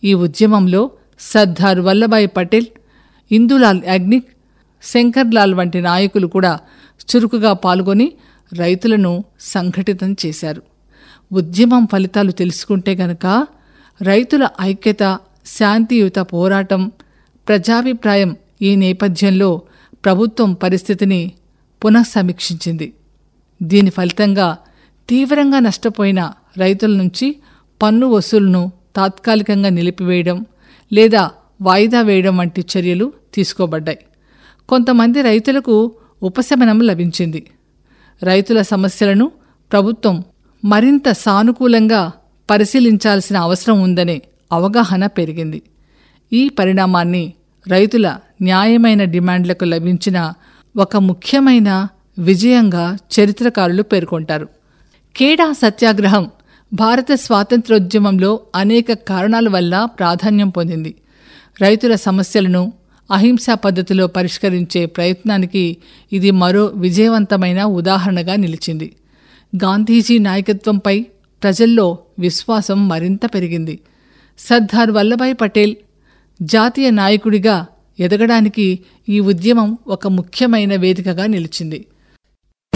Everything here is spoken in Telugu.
ఈ ఉద్యమంలో సర్దార్ వల్లభాయ్ పటేల్ ఇందులాల్ యాగ్నిక్ శంకర్లాల్ వంటి నాయకులు కూడా చురుకుగా పాల్గొని రైతులను సంఘటితం చేశారు ఉద్యమం ఫలితాలు తెలుసుకుంటే గనక రైతుల ఐక్యత శాంతియుత పోరాటం ప్రజాభిప్రాయం ఈ నేపథ్యంలో ప్రభుత్వం పరిస్థితిని పునఃసమీక్షించింది దీని ఫలితంగా తీవ్రంగా నష్టపోయిన రైతుల నుంచి పన్ను వసూలును తాత్కాలికంగా నిలిపివేయడం లేదా వాయిదా వేయడం వంటి చర్యలు తీసుకోబడ్డాయి కొంతమంది రైతులకు ఉపశమనం లభించింది రైతుల సమస్యలను ప్రభుత్వం మరింత సానుకూలంగా పరిశీలించాల్సిన అవసరం ఉందనే అవగాహన పెరిగింది ఈ పరిణామాన్ని రైతుల న్యాయమైన డిమాండ్లకు లభించిన ఒక ముఖ్యమైన విజయంగా చరిత్రకారులు పేర్కొంటారు కేడా సత్యాగ్రహం భారత స్వాతంత్రోద్యమంలో అనేక కారణాల వల్ల ప్రాధాన్యం పొందింది రైతుల సమస్యలను అహింసా పద్ధతిలో పరిష్కరించే ప్రయత్నానికి ఇది మరో విజయవంతమైన ఉదాహరణగా నిలిచింది గాంధీజీ నాయకత్వంపై ప్రజల్లో విశ్వాసం మరింత పెరిగింది సర్దార్ వల్లభాయ్ పటేల్ జాతీయ నాయకుడిగా ఎదగడానికి ఈ ఉద్యమం ఒక ముఖ్యమైన వేదికగా నిలిచింది